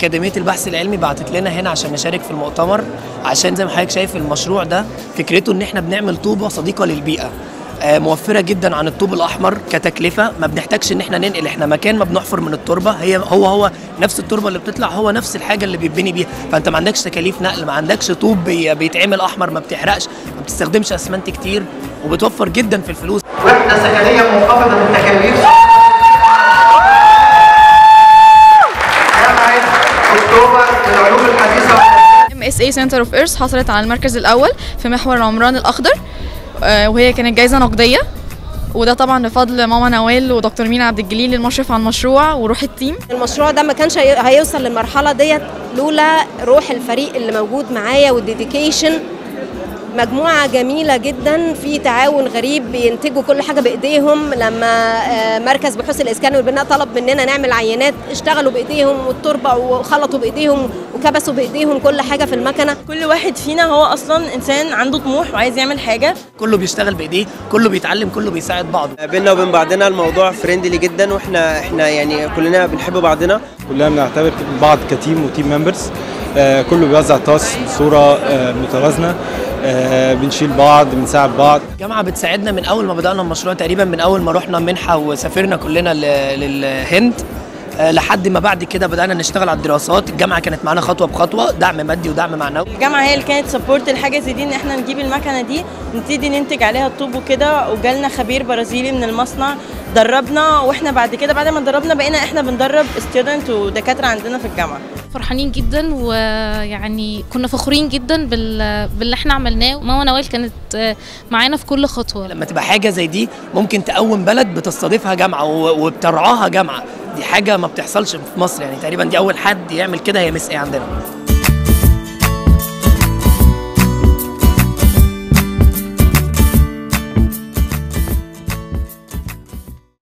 اكاديميه البحث العلمي بعتت لنا هنا عشان نشارك في المؤتمر عشان زي ما حضرتك شايف المشروع ده فكرته ان احنا بنعمل طوبه صديقه للبيئه آه، موفره جدا عن الطوب الاحمر كتكلفه ما بنحتاجش ان احنا ننقل احنا مكان ما بنحفر من التربه هي هو هو نفس التربه اللي بتطلع هو نفس الحاجه اللي بيتبني بيها فانت ما عندكش تكاليف نقل ما عندكش طوب بي- بيتعمل احمر ما بتحرقش ما بتستخدمش اسمنت كتير وبتوفر جدا في الفلوس وحدة سكنية منخفضة التكاليف جامعة أكتوبر للعلوم الحديثة ام اس اي سنتر اوف ايرث حصلت على المركز الاول في محور العمران الاخضر آه، وهي كانت جايزه نقديه وده طبعا بفضل ماما نوال ودكتور مينا عبد الجليل المشرف على المشروع وروح التيم المشروع ده ما كانش هي- هيوصل للمرحله ديت لولا روح الفريق اللي موجود معايا والديديكيشن مجموعة جميلة جدا في تعاون غريب بينتجوا كل حاجة بإيديهم لما آه، مركز بحوث الإسكان والبناء طلب مننا نعمل عينات اشتغلوا بإيديهم والتربة وخلطوا بإيديهم وكبسوا بإيديهم كل حاجة في المكنة كل واحد فينا هو اصلا انسان عنده طموح وعايز يعمل حاجه كله بيشتغل بايديه كله بيتعلم كله بيساعد بعضه بينا وبين بعضنا الموضوع فريندلي جدا واحنا احنا يعني كلنا بنحب بعضنا كلنا بنعتبر بعض كتيم وتيم ممبرز آه كله بيوزع تاسك بصوره آه متوازنه آه بنشيل بعض بنساعد بعض الجامعه بتساعدنا من اول ما بدانا المشروع تقريبا من اول ما رحنا منحه وسافرنا كلنا ل- للهند آه، لحد ما بعد كده بدانا نشتغل على الدراسات الجامعه كانت معانا خطوه بخطوه دعم مادي ودعم معنوي الجامعه هي اللي كانت سبورت الحاجه زي دي ان احنا نجيب المكنه دي نبتدي ننتج عليها الطوب وكده وجالنا خبير برازيلي من المصنع دربنا واحنا بعد كده بعد ما دربنا بقينا احنا بندرب ستودنت ودكاتره عندنا في الجامعه فرحانين جدا ويعني كنا فخورين جدا بال... باللي احنا عملناه ماما نوال كانت آه، معانا في كل خطوه لما تبقى حاجه زي دي ممكن تقوم بلد بتستضيفها جامعه و- وبترعاها جامعه دي حاجه ما بتحصلش في مصر يعني تقريبا دي اول حد يعمل كده هي مس ايه عندنا